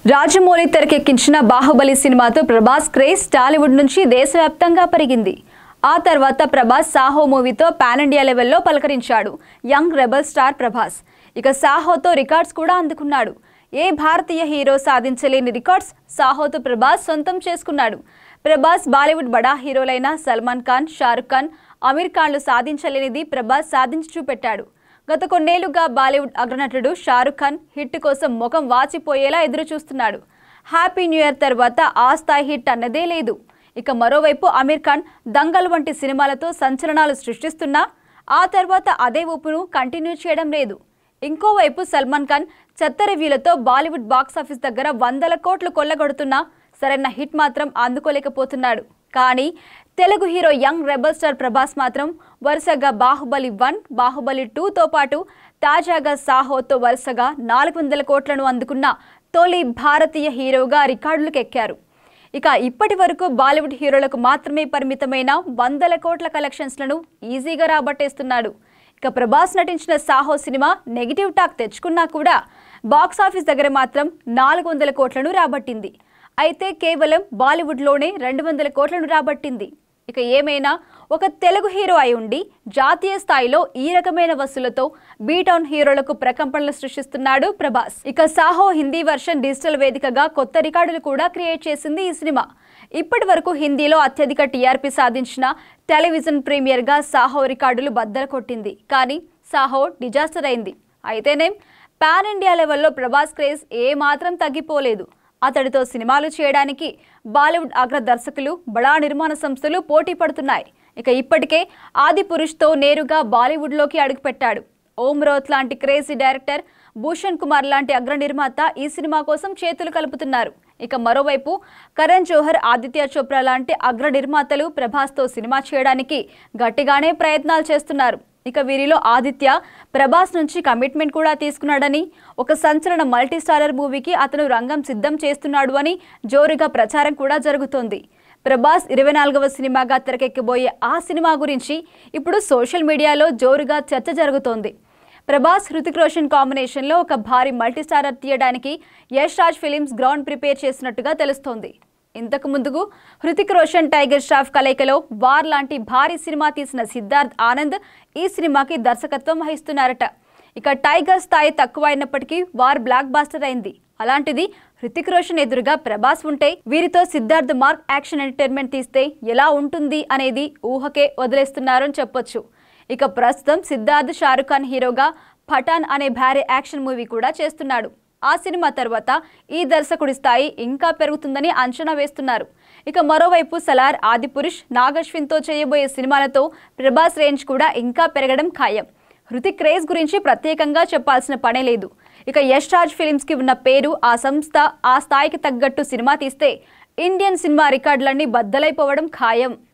రాజమౌళి తెరకెక్కించిన బాహుబలి సినిమాతో ప్రభాస్ క్రేజ్ టాలీవుడ్ నుంచి దేశవ్యాప్తంగా పెరిగింది ఆ తర్వాత ప్రభాస్ సాహో మూవీతో పాన్ ఇండియా లెవెల్లో పలకరించాడు యంగ్ రెబల్ స్టార్ ప్రభాస్ ఇక సాహోతో రికార్డ్స్ కూడా అందుకున్నాడు ఏ భారతీయ హీరో సాధించలేని రికార్డ్స్ సాహోతో ప్రభాస్ సొంతం చేసుకున్నాడు ప్రభాస్ బాలీవుడ్ బడా హీరోలైన సల్మాన్ ఖాన్ షారుఖ్ ఖాన్ అమీర్ ఖాన్లు సాధించలేనిది ప్రభాస్ సాధించి చూపెట్టాడు గత కొన్నేళ్లుగా బాలీవుడ్ అగ్రనటుడు షారుఖ్ ఖాన్ హిట్ కోసం ముఖం వాచిపోయేలా ఎదురు చూస్తున్నాడు హ్యాపీ న్యూ ఇయర్ తర్వాత ఆ స్థాయి హిట్ అన్నదే లేదు ఇక మరోవైపు అమీర్ ఖాన్ దంగల్ వంటి సినిమాలతో సంచలనాలు సృష్టిస్తున్నా ఆ తర్వాత అదే ఊపును కంటిన్యూ చేయడం లేదు ఇంకోవైపు సల్మాన్ ఖాన్ చెత్త రివ్యూలతో బాలీవుడ్ బాక్సాఫీస్ దగ్గర వందల కోట్లు కొల్లగొడుతున్నా సరైన హిట్ మాత్రం అందుకోలేకపోతున్నాడు కానీ Telugu hero young rebel star Prabhas మాత్రం వరుసగా బాహుబలి వన్ బాహుబలి టూతో పాటు తాజాగా సాహోతో వరుసగా నాలుగు వందల కోట్లను అందుకున్న తొలి భారతీయ హీరోగా రికార్డులకు ఎక్కారు ఇక ఇప్పటి వరకు బాలీవుడ్ హీరోలకు మాత్రమే పరిమితమైన వందల కోట్ల కలెక్షన్స్లను ఈజీగా రాబట్టేస్తున్నాడు ఇక ప్రభాస్ నటించిన సాహో సినిమా నెగిటివ్ టాక్ తెచ్చుకున్నా కూడా బాక్స్ ఆఫీస్ దగ్గర మాత్రం నాలుగు వందల కోట్లను రాబట్టింది అయితే కేవలం బాలీవుడ్లోనే రెండు వందల కోట్లను రాబట్టింది ఇక ఏమైనా ఒక తెలుగు హీరో అయి ఉండి జాతీయ స్థాయిలో ఈ రకమైన వసూలతో బీటౌన్ హీరోలకు ప్రకంపనలు సృష్టిస్తున్నాడు ప్రభాస్ ఇక సాహో హిందీ వర్షన్ డిజిటల్ వేదికగా కొత్త రికార్డులు కూడా క్రియేట్ చేసింది ఈ సినిమా ఇప్పటి వరకు హిందీలో అత్యధిక టీఆర్పీ సాధించిన టెలివిజన్ ప్రీమియర్గా సాహో రికార్డులు బద్దలు కొట్టింది కానీ సాహో డిజాస్టర్ అయింది అయితేనేం పాన్ ఇండియా లెవెల్లో ప్రభాస్ క్రేజ్ ఏ మాత్రం తగ్గిపోలేదు అతడితో సినిమాలు చేయడానికి బాలీవుడ్ అగ్ర దర్శకులు బడా నిర్మాణ సంస్థలు పోటీ పడుతున్నాయి ఇక ఇప్పటికే ఆది పురుష్తో నేరుగా బాలీవుడ్లోకి అడుగుపెట్టాడు ఓం రోత్ లాంటి క్రేజీ డైరెక్టర్ భూషణ్ కుమార్ లాంటి అగ్ర నిర్మాత ఈ సినిమా కోసం చేతులు కలుపుతున్నారు ఇక మరోవైపు కరణ్ జోహర్ ఆదిత్య చోప్రా లాంటి అగ్ర నిర్మాతలు ప్రభాస్తో సినిమా చేయడానికి గట్టిగానే ప్రయత్నాలు చేస్తున్నారు ఇక వీరిలో ఆదిత్య ప్రభాస్ నుంచి కమిట్మెంట్ కూడా తీసుకున్నాడని ఒక సంచలన మల్టీ స్టారర్ మూవీకి అతను రంగం సిద్ధం చేస్తున్నాడు అని జోరుగా ప్రచారం కూడా జరుగుతోంది ప్రభాస్ ఇరవై నాలుగవ సినిమాగా తెరకెక్కబోయే ఆ సినిమా గురించి ఇప్పుడు సోషల్ మీడియాలో జోరుగా చర్చ జరుగుతోంది ప్రభాస్ హృతిక్ రోషన్ కాంబినేషన్లో ఒక భారీ మల్టీ స్టారర్ తీయడానికి Yash Raj films ground prepare చేసినట్టుగా తెలుస్తోంది ఇంతకు ముందుకు హృతిక్ రోషన్ టైగర్ ష్రాఫ్ కలయికలో వార్ లాంటి భారీ సినిమా తీసిన సిద్ధార్థ్ ఆనంద్ ఈ సినిమాకి దర్శకత్వం వహిస్తున్నారట ఇక టైగర్ స్థాయి తక్కువ అయినప్పటికీ వార్ బ్లాక్ బాస్టర్ అయింది అలాంటిది హృతిక్ రోషన్ ఎదురుగా ప్రభాస్ ఉంటే వీరితో సిద్ధార్థ్ మార్క్ యాక్షన్ ఎంటర్టైన్మెంట్ తీస్తే ఎలా ఉంటుంది అనేది ఊహకే వదిలేస్తున్నారని చెప్పొచ్చు ఇక ప్రస్తుతం సిద్ధార్థ్ షారుఖ్ ఖాన్ హీరోగా పఠాన్ అనే భారీ యాక్షన్ మూవీ కూడా చేస్తున్నాడు ఆ సినిమా తర్వాత ఈ దర్శకుడి స్థాయి ఇంకా పెరుగుతుందని అంచనా వేస్తున్నారు ఇక మరోవైపు సలార్ ఆదిపురుష్ నాగశ్విన్తో చేయబోయే సినిమాలతో ప్రభాస్ రేంజ్ కూడా ఇంకా పెరగడం ఖాయం హృతిక్ క్రేజ్ గురించి ప్రత్యేకంగా చెప్పాల్సిన పనే లేదు ఇక యష్ రాజ్ ఫిలిమ్స్కి ఉన్న పేరు ఆ సంస్థ ఆ స్థాయికి తగ్గట్టు సినిమా తీస్తే ఇండియన్ సినిమా రికార్డులన్నీ బద్దలైపోవడం ఖాయం